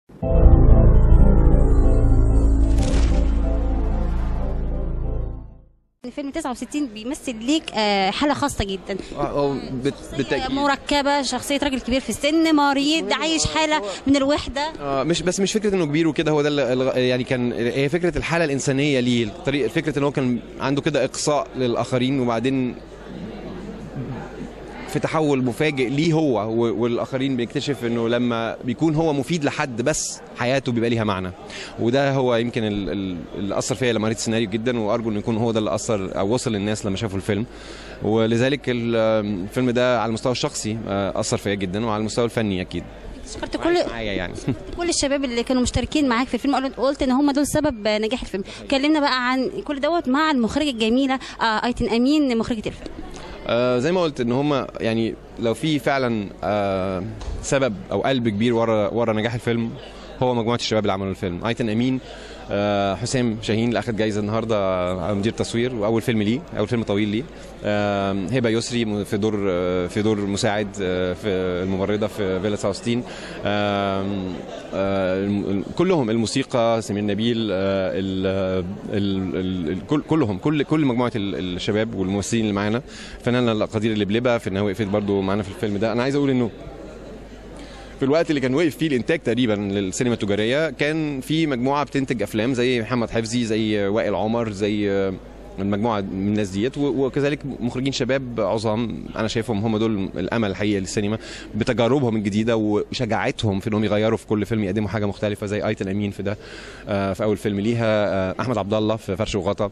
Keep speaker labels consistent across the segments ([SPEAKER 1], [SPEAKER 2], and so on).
[SPEAKER 1] فيلم 69 بيمثل ليك آه، حاله خاصه جدا
[SPEAKER 2] أو بت- بالتأكيد
[SPEAKER 1] مركبه شخصيه راجل كبير في السن مريض عايش حاله من الوحده
[SPEAKER 2] آه، مش بس مش فكره انه كبير وكده هو ده اللي- اللي- يعني كان هي فكره الحاله الانسانيه ليه طريقه فكره ان هو كان عنده كده اقصاء للاخرين وبعدين في تحول مفاجئ ليه هو و- والاخرين بيكتشف انه لما بيكون هو مفيد لحد بس حياته بيبقى ليها معنى وده هو يمكن ال- ال- اللي اثر فيا لما قريت السيناريو جدا وارجو انه يكون هو ده اللي اثر او وصل للناس لما شافوا الفيلم ولذلك ال- الفيلم ده على المستوى الشخصي آه، اثر فيا جدا وعلى المستوى الفني اكيد
[SPEAKER 1] شكرت كل
[SPEAKER 2] معايا يعني
[SPEAKER 1] كل الشباب اللي كانوا مشتركين معاك في الفيلم قلت- قلت ان هم دول سبب نجاح الفيلم كلمنا بقى عن كل دوت مع المخرجه الجميله آه، ايتن امين مخرجه الفيلم
[SPEAKER 2] آه زي ما قلت ان هم يعني لو في فعلا آه سبب او قلب كبير ورا ورا نجاح الفيلم هو مجموعه الشباب اللي عملوا الفيلم ايتن امين آه حسام شاهين اللي اخد جايزه النهارده على مدير تصوير واول فيلم ليه اول فيلم طويل ليه آه هبه يسري في دور آه في دور مساعد آه في الممرضه في فيلا ساوستين آه آه الم- كلهم الموسيقى سمير نبيل آه ال ال ال كل كلهم كل كل مجموعه ال- الشباب والممثلين اللي معانا فنانة القدير اللي بلبه في انها وقفت برضو معانا في الفيلم ده انا عايز اقول انه في الوقت اللي كان وقف فيه الانتاج تقريبا للسينما التجاريه كان في مجموعه بتنتج افلام زي محمد حفظي زي وائل عمر زي المجموعه من الناس ديت و- وكذلك مخرجين شباب عظام انا شايفهم هم دول الامل الحقيقي للسينما بتجاربهم الجديده وشجاعتهم في انهم يغيروا في كل فيلم يقدموا حاجه مختلفه زي ايتن امين في ده آه، في اول فيلم ليها آه، احمد عبد الله في فرش وغطا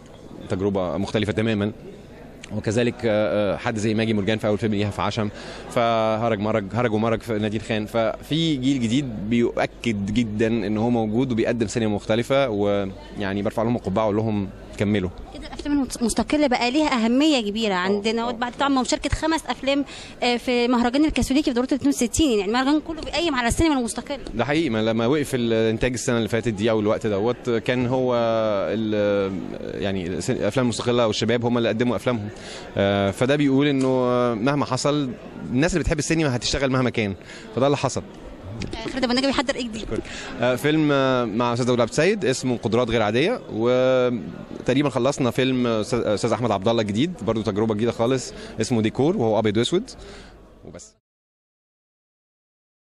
[SPEAKER 2] تجربه مختلفه تماما وكذلك آه، آه، حد زي ماجي مرجان في اول فيلم ليها في عشم فهرج مرج هرج ومرج في نادين خان ففي جيل جديد بيؤكد جدا ان هو موجود وبيقدم سينما مختلفه ويعني برفع لهم القبعه واقول لهم كملوا
[SPEAKER 1] كده الافلام المستقله بقى ليها اهميه كبيره عندنا بعد طبعا مشاركه خمس افلام آه، في مهرجان الكاثوليكي في دوره 62 يعني المهرجان كله بيقيم على السينما المستقله
[SPEAKER 2] ده حقيقي ما لما وقف الانتاج السنه اللي فاتت دي او الوقت دوت كان هو ال- يعني الافلام المستقله والشباب هم اللي قدموا افلامهم آه، فده بيقول انه مهما حصل الناس اللي بتحب السينما هتشتغل مهما كان فده اللي حصل
[SPEAKER 1] آه، خالد ابو النجا بيحضر ايه جديد
[SPEAKER 2] آه، فيلم آه، مع استاذ داود عبد السيد اسمه قدرات غير عاديه وتقريبا خلصنا فيلم آه، استاذ أستاذ احمد عبد الله جديد برضو تجربه جديده خالص اسمه ديكور وهو ابيض واسود وبس